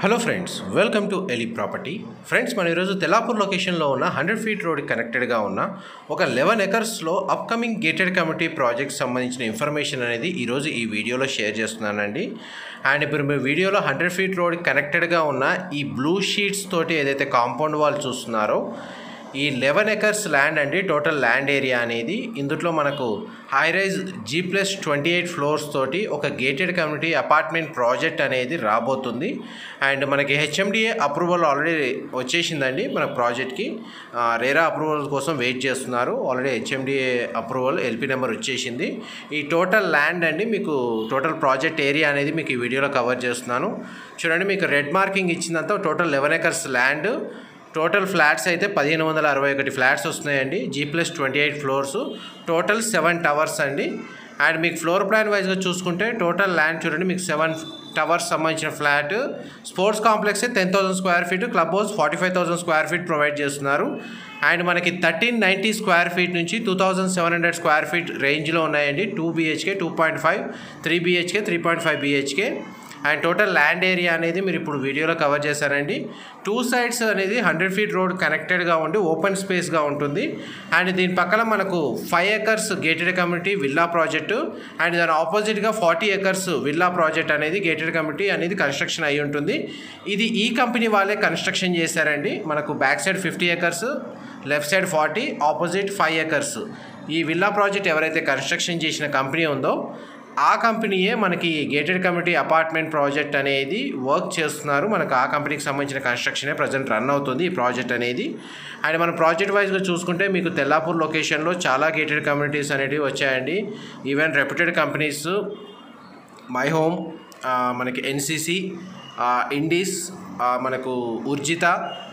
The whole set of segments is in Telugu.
hello friends welcome to Eli property friends మనం ఈరోజు తెలాపూర్ లొకేషన్లో ఉన్న హండ్రెడ్ ఫీట్ రోడ్ కనెక్టెడ్గా ఉన్న ఒక లెవెన్ ఎకర్స్లో అప్కమింగ్ గేటెడ్ కమిటీ ప్రాజెక్ట్ సంబంధించిన ఇన్ఫర్మేషన్ అనేది ఈరోజు ఈ వీడియోలో షేర్ చేస్తున్నానండి అండ్ ఇప్పుడు మీ వీడియోలో హండ్రెడ్ ఫీట్ రోడ్ కనెక్టెడ్గా ఉన్న ఈ బ్లూ షీట్స్ తోటి ఏదైతే కాంపౌండ్ వాల్ చూస్తున్నారో ఈ లెవెన్ ఎకర్స్ ల్యాండ్ అండి టోటల్ ల్యాండ్ ఏరియా అనేది ఇందులో మనకు high rise G plus twenty eight floors తోటి ఒక గేటెడ్ కమ్యూనిటీ అపార్ట్మెంట్ ప్రాజెక్ట్ అనేది రాబోతుంది అండ్ మనకి హెచ్ఎండిఏ అప్రూవల్ ఆల్రెడీ వచ్చేసిందండి మన ప్రాజెక్ట్కి ఆ, రేరా అప్రూవల్ కోసం వెయిట్ చేస్తున్నారు already HMDA approval LP number వచ్చేసింది ఈ టోటల్ ల్యాండ్ అండి మీకు టోటల్ ప్రాజెక్ట్ ఏరియా అనేది మీకు ఈ వీడియోలో కవర్ చేస్తున్నాను చూడండి మీకు రెడ్ మార్కింగ్ ఇచ్చిందంతా total eleven acres land total flats అయితే పదిహేను వందల అరవై ఒకటి ఫ్లాట్స్ వస్తున్నాయండి G plus twenty eight floors total seven towers అండి అండ్ మీకు ఫ్లోర్ ప్లాన్ వైజ్గా చూసుకుంటే టోటల్ ల్యాండ్ చూడండి మీకు సెవెన్ టవర్స్ సంబంధించిన flat sports complex ten thousand square feet club house forty five thousand square feet provide చేస్తున్నారు అండ్ మనకి థర్టీన్ నైంటీ స్క్వేర్ ఫీట్ నుంచి two thousand seven hundred square feet రేంజ్లో ఉన్నాయండి two BHK two point five three BHK three point five BHK and total land area అనేది మీరు ఇప్పుడు వీడియోలో కవర్ చేశారండి టూ సైడ్స్ అనేది హండ్రెడ్ ఫీట్ రోడ్ కనెక్టెడ్గా ఉండి ఓపెన్ స్పేస్గా ఉంటుంది అండ్ దీని పక్కన మనకు five acres gated community villa project and దాని ఆపోజిట్గా ఫార్టీ ఎకర్స్ విల్లా ప్రాజెక్ట్ అనేది గేటెడ్ కమ్యూనిటీ అనేది కన్స్ట్రక్షన్ అయి ఉంటుంది ఇది ఈ కంపెనీ వాళ్ళే కన్స్ట్రక్షన్ చేశారండి మనకు back side fifty acres left side forty opposite five acres ఈ విల్లా ప్రాజెక్ట్ ఎవరైతే కన్స్ట్రక్షన్ చేసిన కంపెనీ ఉందో ఆ కంపెనీయే మనకి గేటెడ్ కమ్యూనిటీ అపార్ట్మెంట్ ప్రాజెక్ట్ అనేది వర్క్ చేస్తున్నారు మనకు ఆ కంపెనీకి సంబంధించిన కన్స్ట్రక్షనే ప్రజెంట్ రన్ అవుతుంది ఈ ప్రాజెక్ట్ అనేది అండ్ మన ప్రాజెక్ట్ వైజ్గా చూసుకుంటే మీకు తెల్లాపూర్ లొకేషన్లో చాలా గేటెడ్ కమ్యూనిటీస్ అనేటివి వచ్చాయండి even reputed companies My Home ఆ, మనకి ఎన్సిసి ఇండీస్ ఆ, మనకు ఉర్జిత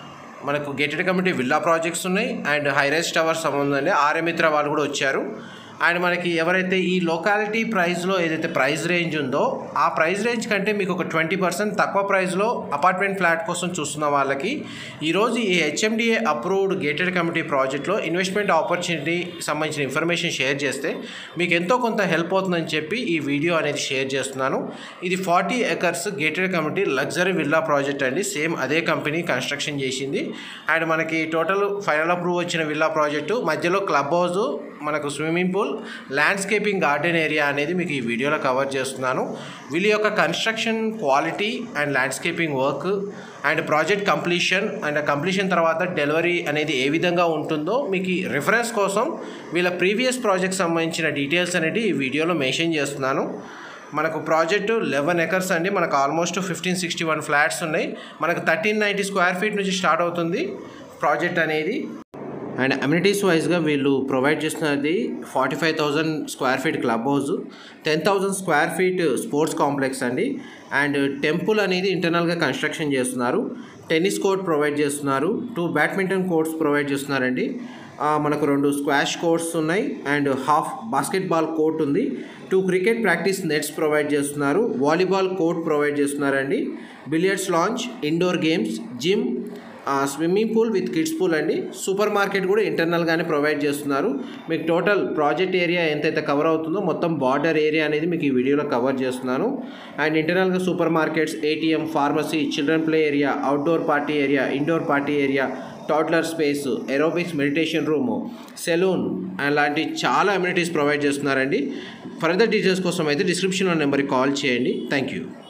మనకు గేటెడ్ కమ్యూనిటీ విల్లా ప్రాజెక్ట్స్ ఉన్నాయి అండ్ హైరైజ్ టవర్స్ సంబంధం ఆర్యమిత్ర వాళ్ళు కూడా వచ్చారు అండ్ మనకి ఎవరైతే ఈ లొకాలిటీ ప్రైస్లో ఏదైతే ప్రైస్ రేంజ్ ఉందో ఆ ప్రైస్ రేంజ్ కంటే మీకు ఒక ట్వంటీ పర్సెంట్ తక్కువ ప్రైస్లో అపార్ట్మెంట్ ఫ్లాట్ కోసం చూస్తున్న వాళ్ళకి ఈరోజు ఈ హెచ్ఎండిఏ అప్రూవ్డ్ గేటెడ్ కమిటీ ప్రాజెక్ట్లో ఇన్వెస్ట్మెంట్ ఆపర్చునిటీ సంబంధించిన ఇన్ఫర్మేషన్ షేర్ చేస్తే మీకు ఎంతో కొంత హెల్ప్ అవుతుందని చెప్పి ఈ వీడియో అనేది షేర్ చేస్తున్నాను ఇది forty acres gated committee luxury villa project అండి సేమ్ అదే కంపెనీ కన్స్ట్రక్షన్ చేసింది అండ్ మనకి టోటల్ ఫైనల్ అప్రూవ్ వచ్చిన విల్లా ప్రాజెక్టు మధ్యలో క్లబ్ హౌస్ మనకు swimming pool landscaping garden area అనేది మీకు ఈ వీడియోలో కవర్ చేస్తున్నాను వీళ్ళ యొక్క construction quality and landscaping work and project completion and completion తర్వాత డెలివరీ అనేది ఏ విధంగా ఉంటుందో మీకు ఈ రిఫరెన్స్ కోసం వీళ్ళ ప్రీవియస్ ప్రాజెక్ట్ సంబంధించిన డీటెయిల్స్ అనేది ఈ వీడియోలో మెన్షన్ చేస్తున్నాను మనకు ప్రాజెక్టు లెవెన్ ఎకర్స్ అండి మనకు almost fifteen sixty one flats ఉన్నాయి మనకు థర్టీన్ నైంటీ స్క్వేర్ ఫీట్ నుంచి స్టార్ట్ అవుతుంది ప్రాజెక్ట్ అనేది అండ్ అమ్యూనిటీస్ వైజ్గా వీళ్ళు ప్రొవైడ్ చేస్తున్నది forty five thousand square feet club house ten thousand square feet sports complex అండి అండ్ టెంపుల్ అనేది ఇంటర్నల్గా కన్స్ట్రక్షన్ చేస్తున్నారు టెన్నిస్ కోర్ట్ ప్రొవైడ్ చేస్తున్నారు టూ బ్యాడ్మింటన్ కోర్ట్స్ ప్రొవైడ్ చేస్తున్నారండి ఆ, మనకు రెండు స్క్వాష్ కోర్ట్స్ ఉన్నాయి అండ్ హాఫ్ బాస్కెట్బాల్ కోర్ట్ ఉంది two cricket practice nets provide చేస్తున్నారు వాలీబాల్ కోర్ట్ ప్రొవైడ్ చేస్తున్నారండి billiards lounge indoor games gym swimming pool with kids pool అండి సూపర్ మార్కెట్ కూడా ఇంటర్నల్గానే ప్రొవైడ్ చేస్తున్నారు మీకు టోటల్ ప్రాజెక్ట్ ఏరియా ఎంతైతే కవర్ అవుతుందో మొత్తం బార్డర్ ఏరియా అనేది మీకు ఈ వీడియోలో కవర్ చేస్తున్నాను అండ్ ఇంటర్నల్గా super markets ATM pharmacy children play area outdoor party area indoor party area toddler space aerobics meditation room salon అలాంటి చాలా అమ్యూనిటీస్ ప్రొవైడ్ చేస్తున్నారండి ఫర్దర్ డీటెయిల్స్ కోసం అయితే డిస్క్రిప్షన్లో నెంబర్కి కాల్ చేయండి థ్యాంక్ యూ